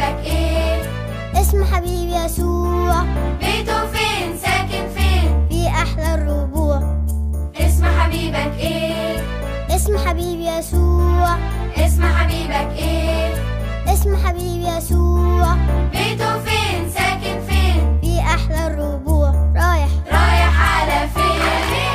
حبيبك ايه اسم حبيبي يسوع بيته فين ساكن فين في أحلى الربوع اسم حبيبك ايه اسم حبيبي يسوع اسم حبيبك ايه اسم حبيبي يسوع بيته فين ساكن فين في أحلى الربوع رايح رايح على فين